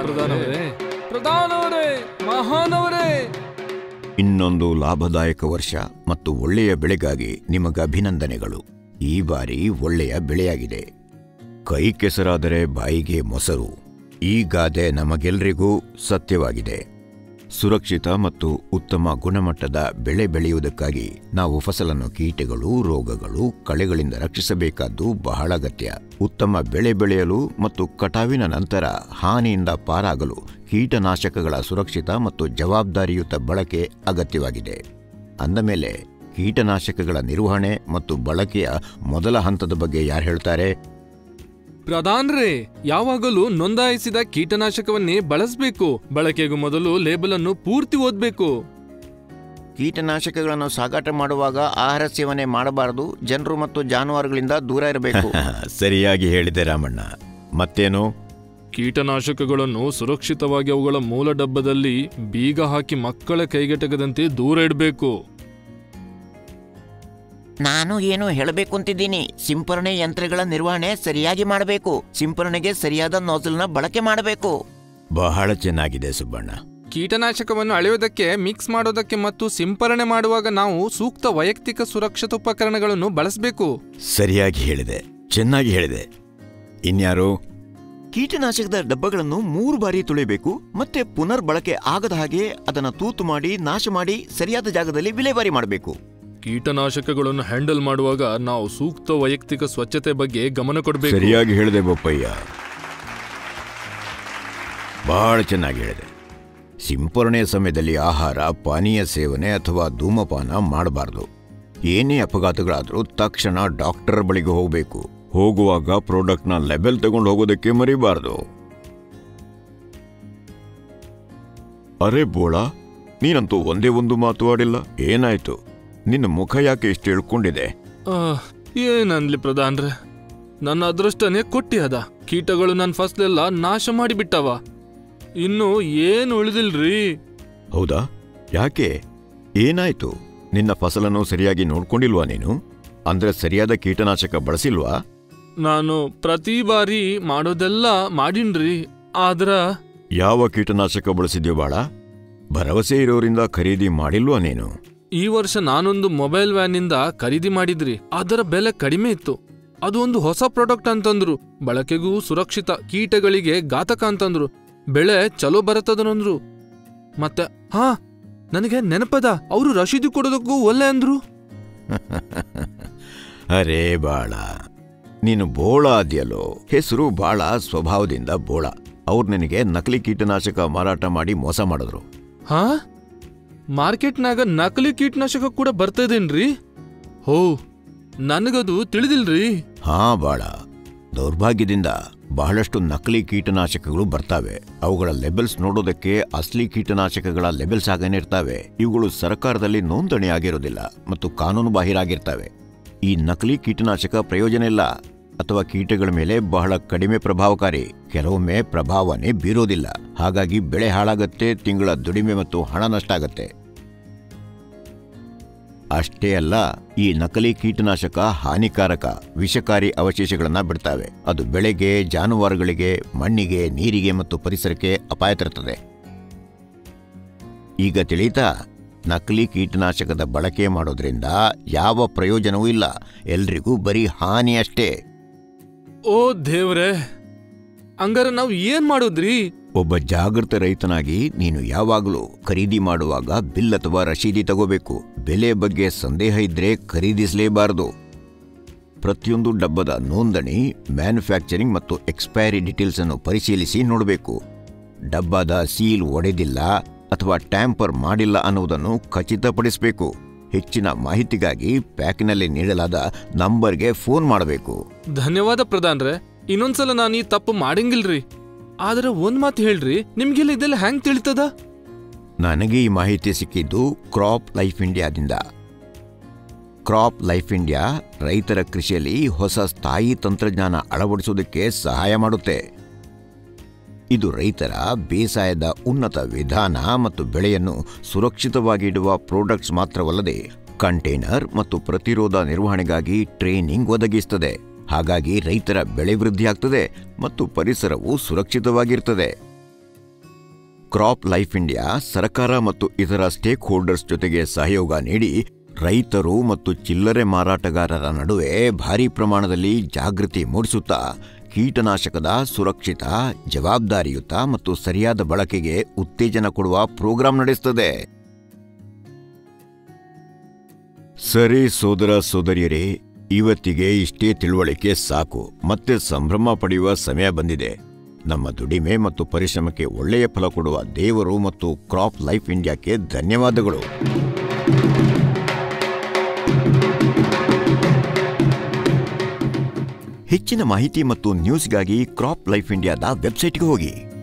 ಪ್ರಧಾನವರೇ ಪ್ರಧಾನವರೇ ಮಹಾನವರೇ ಇನ್ನೊಂದು ಲಾಭದಾಯಕ ವರ್ಷ ಮತ್ತು ಒಳ್ಳೆಯ ಬೆಳೆಗಾಗಿ ನಿಮಗೆ ಅಭಿನಂದನೆಗಳು ಈ ಬಾರಿ ಒಳ್ಳೆಯ ಬೆಳೆಯಾಗಿದೆ ಕೈ ಕೆಸರಾದರೆ ಬಾಯಿಗೆ ಮೊಸರು ಈ ಗಾದೆ ನಮಗೆಲ್ಲರಿಗೂ ಸತ್ಯವಾಗಿದೆ ಸುರಕ್ಷಿತ ಮತ್ತು ಉತ್ತಮ ಗುಣಮಟ್ಟದ ಬೆಳೆ ಬೆಳೆಯುವುದಕ್ಕಾಗಿ ನಾವು ಫಸಲನ್ನು ಕೀಟಗಳು ರೋಗಗಳು ಕಳೆಗಳಿಂದ ರಕ್ಷಿಸಬೇಕಾದ್ದು ಬಹಳ ಅಗತ್ಯ ಉತ್ತಮ ಬೆಳೆ ಬೆಳೆಯಲು ಮತ್ತು ಕಟಾವಿನ ನಂತರ ಹಾನಿಯಿಂದ ಪಾರಾಗಲು ಕೀಟನಾಶಕಗಳ ಸುರಕ್ಷಿತ ಮತ್ತು ಜವಾಬ್ದಾರಿಯುತ ಬಳಕೆ ಅಗತ್ಯವಾಗಿದೆ ಅಂದಮೇಲೆ ಕೀಟನಾಶಕಗಳ ನಿರ್ವಹಣೆ ಮತ್ತು ಬಳಕೆಯ ಮೊದಲ ಹಂತದ ಬಗ್ಗೆ ಯಾರು ಹೇಳ್ತಾರೆ ಪ್ರಧಾನ್ರೇ ಯಾವಾಗಲೂ ನೋಂದಾಯಿಸಿದ ಕೀಟನಾಶಕವನ್ನೇ ಬಳಸಬೇಕು ಬಳಕೆಗೂ ಮೊದಲು ಲೇಬಲ್ ಅನ್ನು ಪೂರ್ತಿ ಓದ್ಬೇಕು ಕೀಟನಾಶಕಗಳನ್ನು ಸಾಗಾಟ ಮಾಡುವಾಗ ಆಹಾರ ಸೇವನೆ ಮಾಡಬಾರದು ಜನರು ಮತ್ತು ಜಾನುವಾರುಗಳಿಂದ ದೂರ ಇರಬೇಕು ಸರಿಯಾಗಿ ಹೇಳಿದೆ ರಾಮಣ್ಣ ಮತ್ತೇನು ಕೀಟನಾಶಕಗಳನ್ನು ಸುರಕ್ಷಿತವಾಗಿ ಅವುಗಳ ಮೂಲ ಡಬ್ಬದಲ್ಲಿ ಬೀಗ ಹಾಕಿ ಮಕ್ಕಳ ಕೈಗೆಟಕದಂತೆ ದೂರ ಇಡಬೇಕು ನಾನು ಏನು ಹೇಳಬೇಕು ಅಂತಿದ್ದೀನಿ ಸಿಂಪರಣೆ ಯಂತ್ರಗಳ ನಿರ್ವಹಣೆ ಸರಿಯಾಗಿ ಮಾಡಬೇಕು ಸಿಂಪರಣೆಗೆ ಸರಿಯಾದ ನೋಸಲ್ನ ಬಳಕೆ ಮಾಡಬೇಕು ಬಹಳ ಚೆನ್ನಾಗಿದೆ ಸುಬ್ಬಣ್ಣ ಕೀಟನಾಶಕವನ್ನು ಅಳೆಯುವುದಕ್ಕೆ ಮಿಕ್ಸ್ ಮಾಡೋದಕ್ಕೆ ಮತ್ತು ಸಿಂಪರಣೆ ಮಾಡುವಾಗ ನಾವು ಸೂಕ್ತ ವೈಯಕ್ತಿಕ ಸುರಕ್ಷತಾ ಉಪಕರಣಗಳನ್ನು ಬಳಸಬೇಕು ಸರಿಯಾಗಿ ಹೇಳಿದೆ ಚೆನ್ನಾಗಿ ಹೇಳಿದೆ ಇನ್ಯಾರು ಕೀಟನಾಶಕದ ಡಬ್ಬಗಳನ್ನು ಮೂರು ಬಾರಿ ತುಳಿಬೇಕು ಮತ್ತೆ ಪುನರ್ ಬಳಕೆ ಆಗದ ಹಾಗೆ ಅದನ್ನ ತೂತು ಮಾಡಿ ನಾಶ ಮಾಡಿ ಸರಿಯಾದ ಜಾಗದಲ್ಲಿ ವಿಲೇವಾರಿ ಮಾಡಬೇಕು ಕೀಟನಾಶಕಗಳನ್ನು ಹ್ಯಾಂಡಲ್ ಮಾಡುವಾಗ ನಾವು ಸೂಕ್ತ ವೈಯಕ್ತಿಕ ಸ್ವಚ್ಛತೆ ಬಗ್ಗೆ ಗಮನ ಕೊಡಬೇಕು ಸರಿಯಾಗಿ ಹೇಳಿದೆ ಬೊಪ್ಪಯ್ಯ ಬಹಳ ಚೆನ್ನಾಗಿ ಹೇಳಿದೆ ಸಿಂಪರಣೆ ಸಮಯದಲ್ಲಿ ಆಹಾರ ಪಾನೀಯ ಸೇವನೆ ಅಥವಾ ಧೂಮಪಾನ ಮಾಡಬಾರ್ದು ಏನೇ ಅಪಘಾತಗಳಾದರೂ ತಕ್ಷಣ ಡಾಕ್ಟರ್ ಬಳಿಗೆ ಹೋಗಬೇಕು ಹೋಗುವಾಗ ಪ್ರಾಡಕ್ಟ್ನ ಲೆಬೆಲ್ ತಗೊಂಡು ಹೋಗೋದಕ್ಕೆ ಮರಿಬಾರ್ದು ಅರೆ ಬೋಳ ನೀನಂತೂ ಒಂದೇ ಒಂದು ಮಾತು ಆಡಿಲ್ಲ ಏನಾಯ್ತು ನಿನ್ನ ಮುಖ ಯಾಕೆ ಇಷ್ಟು ಇಳ್ಕೊಂಡಿದೆ ಆಹ್, ಏನನ್ಲಿ ಪ್ರಧಾನ್ರೆ ನನ್ನ ಅದೃಷ್ಟನೇ ಕೊಟ್ಟಿ ಅದ ಕೀಟಗಳು ನನ್ನ ಫಸ್ಲೆಲ್ಲ ನಾಶ ಮಾಡಿಬಿಟ್ಟವ ಇನ್ನು ಏನು ಉಳಿದಿಲ್ರಿ ಹೌದಾ ಯಾಕೆ ಏನಾಯ್ತು ನಿನ್ನ ಫಸಲನ್ನು ಸರಿಯಾಗಿ ನೋಡ್ಕೊಂಡಿಲ್ವಾ ನೀನು ಅಂದ್ರೆ ಸರಿಯಾದ ಕೀಟನಾಶಕ ಬಳಸಿಲ್ವಾ ನಾನು ಪ್ರತಿ ಬಾರಿ ಮಾಡೋದೆಲ್ಲ ಮಾಡಿನ್ರಿ ಆದ್ರ ಯಾವ ಕೀಟನಾಶಕ ಬಳಸಿದ್ಯೋ ಬಾಳ ಭರವಸೆ ಇರೋರಿಂದ ಖರೀದಿ ಮಾಡಿಲ್ವಾ ನೀನು ಈ ವರ್ಷ ನಾನೊಂದು ಮೊಬೈಲ್ ವ್ಯಾನಿಂದ ಖರೀದಿ ಮಾಡಿದ್ರಿ ಅದರ ಬೆಲೆ ಕಡಿಮೆ ಇತ್ತು ಅದು ಒಂದು ಹೊಸ ಪ್ರಾಡಕ್ಟ್ ಅಂತಂದ್ರು ಬಳಕೆಗೂ ಸುರಕ್ಷಿತ ಕೀಟಗಳಿಗೆ ಘಾತಕ ಅಂತಂದ್ರು ಬೆಳೆ ಚಲೋ ಬರತ್ತದನಂದ್ರು ಮತ್ತೆ ಹಾ ನನಗೆ ನೆನಪದ ಅವರು ರಶೀದಿ ಕೊಡೋದಕ್ಕೂ ಒಲ್ಲೆ ಅಂದ್ರು ಅರೇ ಬಾಳ ನೀನು ಬೋಳ ಆದ್ಯಲ್ಲೋ ಹೆಸರು ಬಾಳ ಸ್ವಭಾವದಿಂದ ಬೋಳ ಅವ್ರು ನಿನಗೆ ನಕಲಿ ಕೀಟನಾಶಕ ಮಾರಾಟ ಮಾಡಿ ಮೋಸ ಮಾಡಿದ್ರು ಹಾ ಮಾರ್ಕೆಟ್ನಾಗ ನಕಲಿ ಕೀಟನಾಶಕ ಕೂಡ ಬರ್ತದೇನ್ರಿ ಹೋ ನನಗದು ತಿಳಿದಿಲ್ರಿ ಹಾ ಬಾಳ ದೌರ್ಭಾಗ್ಯದಿಂದ ಬಹಳಷ್ಟು ನಕಲಿ ಕೀಟನಾಶಕಗಳು ಬರ್ತಾವೆ ಅವುಗಳ ಲೆಬೆಲ್ಸ್ ನೋಡೋದಕ್ಕೆ ಅಸ್ಲಿ ಕೀಟನಾಶಕಗಳ ಲೆಬೆಲ್ಸ್ ಆಗೇನೆ ಇರ್ತವೆ ಇವುಗಳು ಸರ್ಕಾರದಲ್ಲಿ ನೋಂದಣಿ ಆಗಿರೋದಿಲ್ಲ ಮತ್ತು ಕಾನೂನು ಬಾಹಿರಾಗಿರ್ತವೆ ಈ ನಕಲಿ ಕೀಟನಾಶಕ ಪ್ರಯೋಜನ ಇಲ್ಲ ಅಥವಾ ಕೀಟಗಳ ಮೇಲೆ ಬಹಳ ಕಡಿಮೆ ಪ್ರಭಾವಕಾರಿ ಕೆಲವೊಮ್ಮೆ ಪ್ರಭಾವನೇ ಬೀರೋದಿಲ್ಲ ಹಾಗಾಗಿ ಬೆಳೆ ಹಾಳಾಗತ್ತೆ ತಿಂಗಳ ದುಡಿಮೆ ಮತ್ತು ಹಣ ನಷ್ಟ ಆಗತ್ತೆ ಅಷ್ಟೇ ಅಲ್ಲ ಈ ನಕಲಿ ಕೀಟನಾಶಕ ಹಾನಿಕಾರಕ ವಿಷಕಾರಿ ಅವಶೇಷಗಳನ್ನ ಬಿಡ್ತಾವೆ ಅದು ಬೆಳೆಗೆ ಜಾನುವಾರುಗಳಿಗೆ ಮಣ್ಣಿಗೆ ನೀರಿಗೆ ಮತ್ತು ಪರಿಸರಕ್ಕೆ ಅಪಾಯ ತರುತ್ತದೆ ಈಗ ತಿಳಿತಾ ನಕಲಿ ಕೀಟನಾಶಕದ ಬಳಕೆ ಮಾಡೋದ್ರಿಂದ ಯಾವ ಪ್ರಯೋಜನವೂ ಇಲ್ಲ ಎಲ್ರಿಗೂ ಬರೀ ಹಾನಿ ಅಷ್ಟೇ ಓ ದೇವ್ರೆ ಹಂಗಾರ ನಾವ್ ಏನ್ ಮಾಡೋದ್ರಿ ಒಬ್ಬ ಜಾಗೃತ ರೈತನಾಗಿ ನೀನು ಯಾವಾಗಲೂ ಖರೀದಿ ಮಾಡುವಾಗ ಬಿಲ್ ಅಥವಾ ರಶೀದಿ ತಗೋಬೇಕು ಬೆಲೆ ಬಗ್ಗೆ ಸಂದೇಹ ಇದ್ರೆ ಖರೀದಿಸಲೇಬಾರದು ಪ್ರತಿಯೊಂದು ಡಬ್ಬದ ನೋಂದಣಿ ಮ್ಯಾನುಫ್ಯಾಕ್ಚರಿಂಗ್ ಮತ್ತು ಎಕ್ಸ್ಪೈರಿ ಡೀಟೇಲ್ಸ್ ಅನ್ನು ಪರಿಶೀಲಿಸಿ ನೋಡಬೇಕು ಡಬ್ಬದ ಸೀಲ್ ಒಡೆದಿಲ್ಲ ಅಥವಾ ಟ್ಯಾಂಪರ್ ಮಾಡಿಲ್ಲ ಅನ್ನುವುದನ್ನು ಖಚಿತಪಡಿಸಬೇಕು ಹೆಚ್ಚಿನ ಮಾಹಿತಿಗಾಗಿ ಪ್ಯಾಕ್ನಲ್ಲಿ ನೀಡಲಾದ ನಂಬರ್ಗೆ ಫೋನ್ ಮಾಡಬೇಕು ಧನ್ಯವಾದ ಪ್ರಧಾನ್ರೆ ಇನ್ನೊಂದ್ಸಲ ನಾನು ಈ ತಪ್ಪು ಮಾಡಂಗಿಲ್ರಿ ಆದ್ರೆ ಒಂದ್ ಮಾತು ಹೇಳ್ರಿ ನಿಮ್ಗೆಲ್ಲ ಇದೆಲ್ಲ ಹೆಂಗ್ ತಿಳಿತದ ನನಗೆ ಈ ಮಾಹಿತಿ ಸಿಕ್ಕಿದ್ದು ಕ್ರಾಪ್ ಲೈಫ್ ಇಂಡಿಯಾದಿಂದ ಕ್ರಾಪ್ ಲೈಫ್ ಇಂಡಿಯಾ ರೈತರ ಕೃಷಿಯಲ್ಲಿ ಹೊಸ ಸ್ಥಾಯಿ ತಂತ್ರಜ್ಞಾನ ಅಳವಡಿಸುವುದಕ್ಕೆ ಸಹಾಯ ಮಾಡುತ್ತೆ ಇದು ರೈತರ ಬೇಸಾಯದ ಉನ್ನತ ವಿಧಾನ ಮತ್ತು ಬೆಳೆಯನ್ನು ಸುರಕ್ಷಿತವಾಗಿ ಇಡುವ ಪ್ರಾಡಕ್ಟ್ಸ್ ಮಾತ್ರವಲ್ಲದೆ ಕಂಟೈನರ್ ಮತ್ತು ಪ್ರತಿರೋಧ ನಿರ್ವಹಣೆಗಾಗಿ ಟ್ರೈನಿಂಗ್ ಒದಗಿಸುತ್ತದೆ ಹಾಗಾಗಿ ರೈತರ ಬೆಳೆ ವೃದ್ಧಿಯಾಗ್ತದೆ ಮತ್ತು ಪರಿಸರವು ಸುರಕ್ಷಿತವಾಗಿರ್ತದೆ ಕ್ರಾಪ್ ಲೈಫ್ ಇಂಡಿಯಾ ಸರ್ಕಾರ ಮತ್ತು ಇತರ ಸ್ಟೇಕ್ ಹೋಲ್ಡರ್ಸ್ ಜೊತೆಗೆ ಸಹಯೋಗ ನೀಡಿ ರೈತರು ಮತ್ತು ಚಿಲ್ಲರೆ ಮಾರಾಟಗಾರರ ನಡುವೆ ಭಾರಿ ಪ್ರಮಾಣದಲ್ಲಿ ಜಾಗೃತಿ ಮೂಡಿಸುತ್ತಾ ಕೀಟನಾಶಕದ ಸುರಕ್ಷಿತ ಜವಾಬ್ದಾರಿಯುತ ಮತ್ತು ಸರಿಯಾದ ಬಳಕೆಗೆ ಉತ್ತೇಜನ ಕೊಡುವ ಪ್ರೋಗ್ರಾಂ ನಡೆಸುತ್ತದೆ ಸರಿ ಸೋದರ ಸೋದರಿಯರೇ ಇವತ್ತಿಗೆ ಇಷ್ಟೇ ತಿಳುವಳಿಕೆ ಸಾಕು ಮತ್ತೆ ಸಂಭ್ರಮ ಪಡೆಯುವ ಸಮಯ ಬಂದಿದೆ ನಮ್ಮ ದುಡಿಮೆ ಮತ್ತು ಪರಿಶ್ರಮಕ್ಕೆ ಒಳ್ಳೆಯ ಫಲ ಕೊಡುವ ದೇವರು ಮತ್ತು ಕ್ರಾಪ್ ಲೈಫ್ ಇಂಡಿಯಾಕ್ಕೆ ಧನ್ಯವಾದಗಳು ಹೆಚ್ಚಿನ ಮಾಹಿತಿ ಮತ್ತು ನ್ಯೂಸ್ಗಾಗಿ ಕ್ರಾಪ್ ಲೈಫ್ ಇಂಡಿಯಾದ ವೆಬ್ಸೈಟ್ಗೆ ಹೋಗಿ